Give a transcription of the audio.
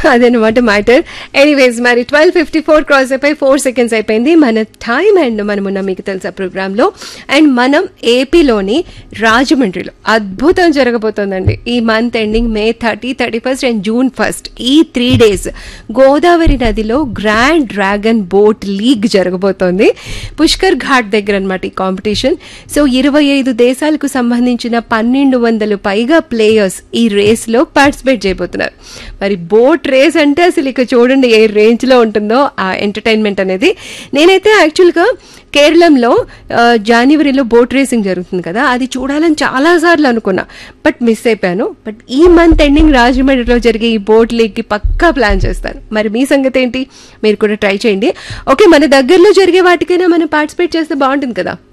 అదనమాట matter anyways మరి twelve fifty four cross అయిపోయి ఫోర్ సెకండ్స్ అయిపోయింది మన టైం అండ్ మనమున్న మీకు తెలుసా ప్రోగ్రాంలో అండ్ మనం ఏపీలోని రాజమండ్రిలో అద్భుతం జరగబోతోందండి ఈ month ending May thirty thirty first and June first ఈ త్రీ డేస్ గోదావరి నదిలో గ్రాండ్ డ్రాగన్ బోట్ లీగ్ జరగబోతోంది పుష్కర్ ఘాట్ దగ్గర అనమాట ఈ కాంపిటీషన్ సో ఇరవై ఐదు దేశాలకు సంబంధించిన పన్నెండు వందలు పైగా ప్లేయర్స్ ఈ రేస్ లో పార్టిసిపేట్ చేయబోతున్నారు మరి బోట్ రేస్ అంటే అసలు ఇక చూడండి ఏ రేంజ్ లో ఉంటుందో ఆ ఎంటర్టైన్మెంట్ అనేది నేనైతే యాక్చువల్గా కేరళంలో ఆ, జనవరిలో బోట్ రేసింగ్ జరుగుతుంది కదా అది చూడాలని చాలా సార్లు అనుకున్నా బట్ మిస్ అయిపోయాను బట్ ఈ మంత్ ఎండింగ్ రాజమండ్రిలో జరిగే ఈ బోట్ లీగ్కి పక్కా ప్లాన్ చేస్తాను మరి మీ సంగతి ఏంటి మీరు కూడా ట్రై చేయండి ఓకే మన దగ్గరలో జరిగే వాటికైనా మనం పార్టిసిపేట్ చేస్తే బాగుంటుంది కదా